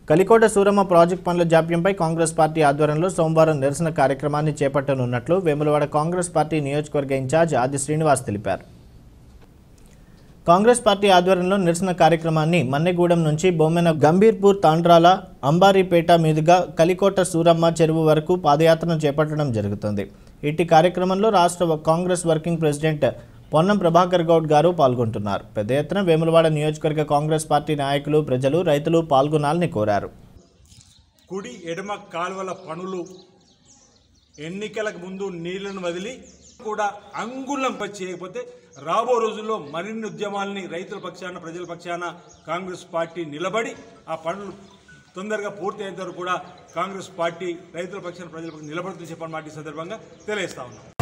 Kalikota Suramma project పనుల జాప్యంపై Congress party ఆధ్వర్యంలో సోమవారం నిరసన కార్యక్రమాన్ని చేపట్టనున్నట్లు వేములవాడ కాంగ్రెస్ పార్టీ నియోజకవర్గ ఇన్ఛార్జ్ ఆది శ్రీనివాస్ తెలిపారు కాంగ్రెస్ పార్టీ ఆధ్వర్యంలో నిరసన కార్యక్రమాన్ని మన్నెగూడెం నుంచి బొమ్మెన గంభీర్పూర్ తాండ్రాల అంబారీపేట మీదుగా కలికోట సూరమ్మ చెరువు వరకు పాదయాత్రను చేపట్టడం జరుగుతుంది ఇట్టి కార్యక్రమంలో రాష్ట్ర కాంగ్రెస్ వర్కింగ్ ప్రెసిడెంట్ పొన్నం ప్రభాకర్ గౌడ్ గారు పాల్గొంటున్నారు పెద్ద ఎత్తున వేములవాడ నియోజకవర్గ కాంగ్రెస్ పార్టీ నాయకులు ప్రజలు రైతులు పాల్గొనాలని కోరారు కుడి ఎడమ కాలువల పనులు ఎన్నికలకు ముందు నీళ్లను వదిలి కూడా అంగుళం పని చేయకపోతే రాబో రోజుల్లో మరిన్ని ఉద్యమాల్ని రైతుల పక్షాన ప్రజల పక్షాన కాంగ్రెస్ పార్టీ నిలబడి ఆ పనులు తొందరగా పూర్తి అయ్యేంత వరకు కూడా కాంగ్రెస్ పార్టీ రైతుల పక్షాన ప్రజల పక్షాన నిలబడుతూ చెప్పని మాట ఈ సందర్భంగా తెలియజేస్తా ఉన్నాం